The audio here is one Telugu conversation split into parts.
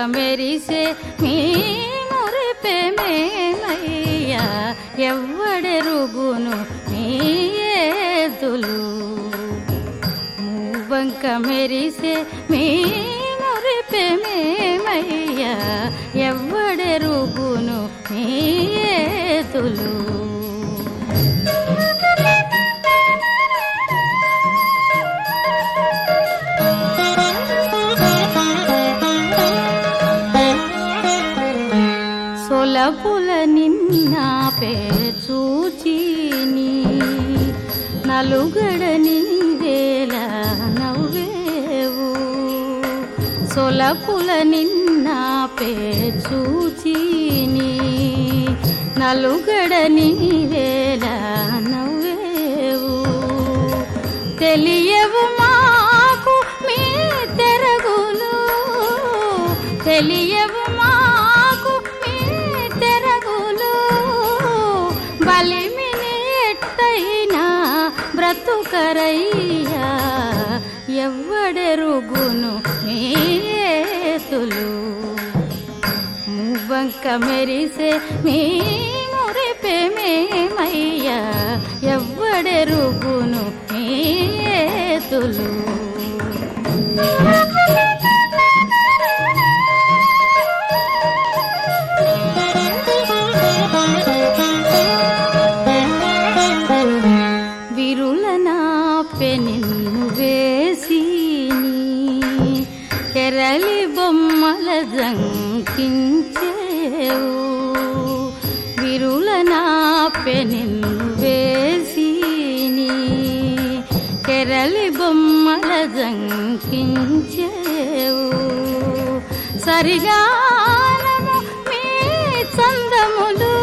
మెరిసే మీ మురిపే మేమయ్యా ఎవ్వడెరుగును మీ ఏదులు మూవంక మెరిసే మీ మురిపే మేమయ్యా ఎవ్వడెరుగును మీ ఏదులు సొలపుల నిన్న చూచిని నలుగడని వేల నవ్వేవు సొలపుల నిన్న చూచిని నలుగడని వేల నవ్వేవు తెలియవు మాకు మీ తెరగులు తెలియవు మాకు మీ తెరగులు బలిమిని ఎట్టయినా బ్రతుకరయ్యా ఎవ్వడెరుగును మేతులు మువ్వంక మెరిసే మీ మురిపే మేమయ్యా ఎవ్వడెరుగును మేతులు విరుల నాపె నిన్ను వేసిని కెరలి బొమ్మల జంకించేవు విరుల నాపె నిన్ను వేసిని కెరలి బొమ్మల జంకించేవు సరిగానము మీ చందములు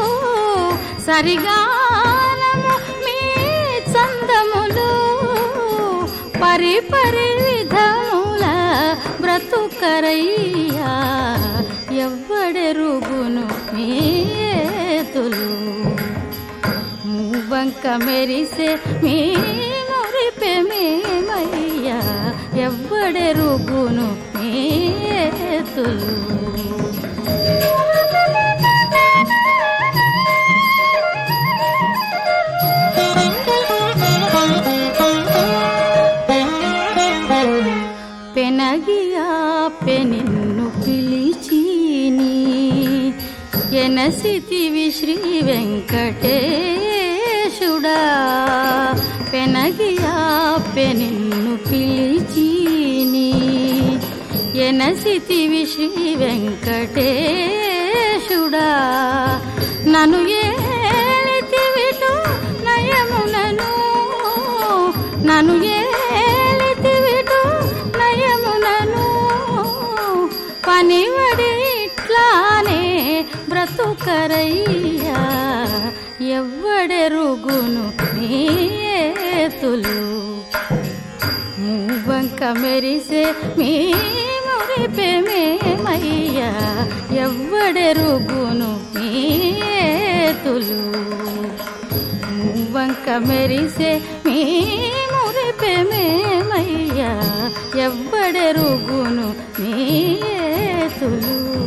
సరిగానము మీ చందములు పరి పరి విధముల బ్రతుకరయ్యా ఎవ్వడెరుగును మేతులు మూవంక మెరిసే మీ మురిపే మేమయ్యా ఎవ్వడెరుగును మేతులు పెనగియా పెనిన్ను పిలిచిని ఎనసితివి శ్రీ వెంకటేశుడా పెనగియా పెనిన్ను పిలిచిని ఎనసితివి శ్రీ వెంకటేశుడా నన్ను ఏలితివిటు నయమునను నన్ను ఏలితివిటు నయమునను పనివడి ఇట్లానే బ్రతుకరయ్యా ఎవ్వడెరుగును మేతులు మూవంక మెరిసే మీ మురిపే మేమయ్యా ఎవ్వడెరుగును మేతులు మూవంక మెరిసే మీ మురిపే మేమయ్యా ఎవ్వడెరుగును మేతులు